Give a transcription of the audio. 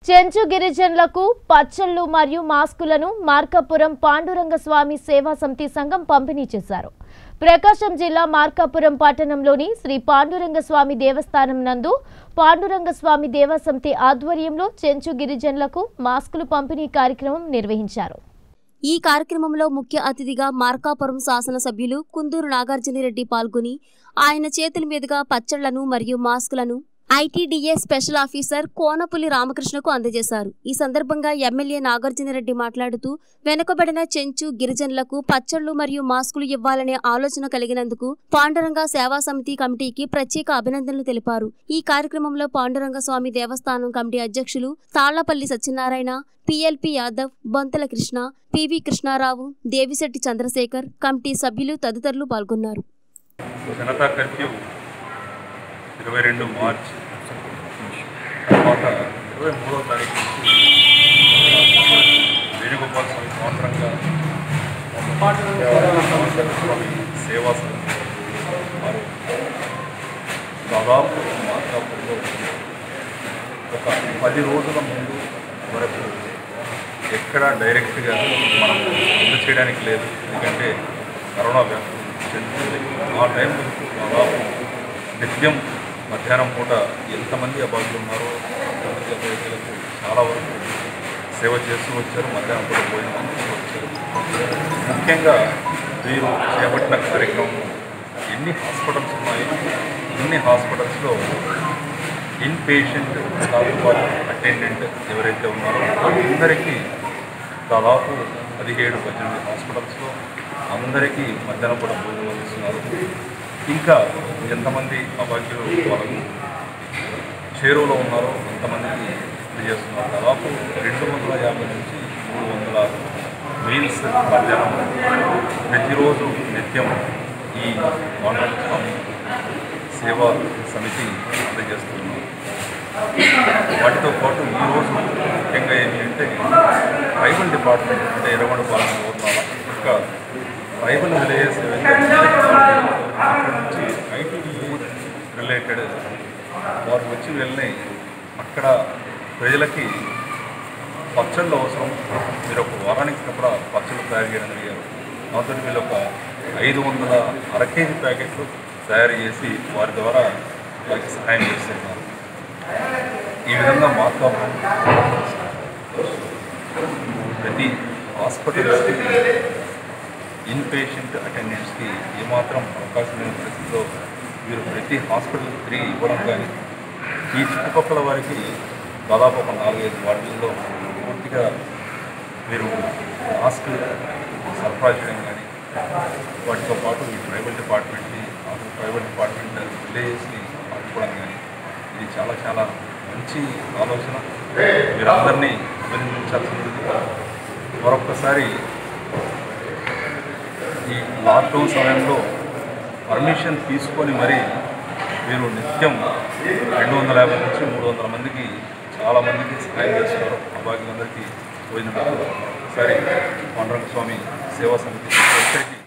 చెంచు గిరిజనులకు పచ్చళ్ళు మరియు మాస్కులను మార్కాపురం పాండురంగ స్వామి సేవా సమితి సంఘం పంపిణీ చేశారు ప్రకాశం జిల్లా మార్కాపురం పట్టణంలోని శ్రీ పాండురంగ స్వామి దేవస్థానం నందు పాండురంగ స్వామి దేవా సమితి ఆధ్వర్యంలో చెంచు గిరిజనులకు మాస్కులు పంపిణీ కార్యక్రమం నిర్వహించారు ఈ కార్యక్రమంలో ముఖ్య అతిథిగా మార్కాపురం శాసనసభ్యులు కుందూరు నాగార్జునరెడ్డి పాల్గొని ఆయన చేతుల మీదుగా పచ్చళ్లను మరియు మాస్కులను ఐటీడీఏ స్పెషల్ ఆఫీసర్ కోనపులి రామకృష్ణకు అందజేశారు ఈ సందర్భంగా ఎమ్మెల్యే నాగార్జునరెడ్డి మాట్లాడుతూ వెనుకబడిన చెంచు గిరిజనులకు పచ్చళ్లు మరియు మాస్కులు ఇవ్వాలనే ఆలోచన కలిగినందుకు పాండురంగ సేవా సమితి కమిటీకి ప్రత్యేక అభినందనలు తెలిపారు ఈ కార్యక్రమంలో పాండురంగ స్వామి దేవస్థానం కమిటీ అధ్యక్షులు తాళ్లపల్లి సత్యనారాయణ పిఎల్పి యాదవ్ బొంతల కృష్ణ పివి కృష్ణారావు దేవిశెట్టి చంద్రశేఖర్ కమిటీ సభ్యులు తదితరులు పాల్గొన్నారు జనతా కర్ఫ్యూ ఇరవై రెండు మార్చ్ తర్వాత ఇరవై మూడో తారీఖు నుంచి వేణుగోపాల స్వామి స్వాతంత్రంగా స్వామి సేవా సమితి వారు దాదాపు మార్కాపురంలో ఒక పది రోజుల ముందు వరకు ఎక్కడ డైరెక్ట్గా మనం ముందు చేయడానికి లేదు ఎందుకంటే కరోనా వ్యాప్తి చెందుతుంది ఆ టైం వరకు దాదాపు నిత్యం మధ్యాహ్నం పూట ఎంతమంది అబ్బాయిలు ఉన్నారో అంతమంది అబ్బాయిలకు చాలా వరకు సేవ చేస్తూ వచ్చారు మధ్యాహ్నం పూట భోజనం చేస్తూ వచ్చారు ముఖ్యంగా వీరు చేపట్టిన కార్యక్రమం ఎన్ని హాస్పిటల్స్ ఉన్నాయి అన్ని హాస్పిటల్స్లో ఇన్ పేషెంట్ కాకపోతే అటెండెంట్ ఎవరైతే ఉన్నారో అందరికీ దాదాపు పదిహేడు పద్దెనిమిది హాస్పిటల్స్లో అందరికీ మధ్యాహ్నం కూడా భోజనం అందిస్తున్నారు ఇంకా ఎంతమంది అభాగ్యులు వాళ్ళకు చేరువలో ఉన్నారో అంతమందికి ఇది చేస్తున్నారు దాదాపు రెండు వందల యాభై నుంచి మూడు వందల మీల్స్ మధ్యాహ్నం ప్రతిరోజు నిత్యం ఈ వాటర్ స్వామి సేవా సమితి అందజేస్తున్నారు వాటితో పాటు ఈరోజు ముఖ్యంగా ఏంటి అంటే ట్రైబల్ డిపార్ట్మెంట్ అంటే ఎర్రగొండ పాలన ఊర్నాల ఇంకా ట్రైబల్ విలేజెస్ ఏవైతే ఉన్నాయో, అక్కడ నుంచి ఐటీడీఏ రిలేటెడ్ వారు వచ్చి వెళ్ళి అక్కడ ప్రజలకి పచ్చళ్ళు అవసరం మీరు ఒక వారానికి సరిపడా పచ్చళ్ళు తయారు చేయడం అడిగారు దాంతో వీళ్ళు ఒక ఐదు వందల అర కేజీ ప్యాకెట్లు తయారు చేసి వారి ద్వారా వారికి సహాయం చేస్తున్నారు ఈ విధంగా మార్కాపురం ప్రతి హాస్పిటల్స్కి ఇన్ పేషెంట్ అటెండెంట్స్కి ఏమాత్రం అవకాశం లేని పరిస్థితిలో వీరు ప్రతి హాస్పిటల్ ఫ్రీ ఇవ్వడం కానీ ఈ చుట్టుపక్కల వారికి దాదాపు ఒక నాలుగైదు వార్డుల్లో పూర్తిగా మీరు మాస్క్ సరఫరా చేయడం కానీ వాటితో పాటు ఈ ట్రైబల్ డిపార్ట్మెంట్ని ట్రైబల్ డిపార్ట్మెంట్ విలేజెస్ని ఆదుకోవడం కానీ ఇది చాలా చాలా మంచి ఆలోచన మీరందరినీ అభినందించాల్సింది మరొక్కసారి ఈ లాక్డౌన్ సమయంలో పర్మిషన్ తీసుకొని మరీ మీరు నిత్యం రెండు వందల యాభై నుంచి మూడు వందల మందికి చాలా మందికి సహాయం చేస్తున్నారు అభాగ్యులందరికీ భోజనం పెడుతున్నారు ఒకసారి పాండురంగ స్వామి సేవా సమితి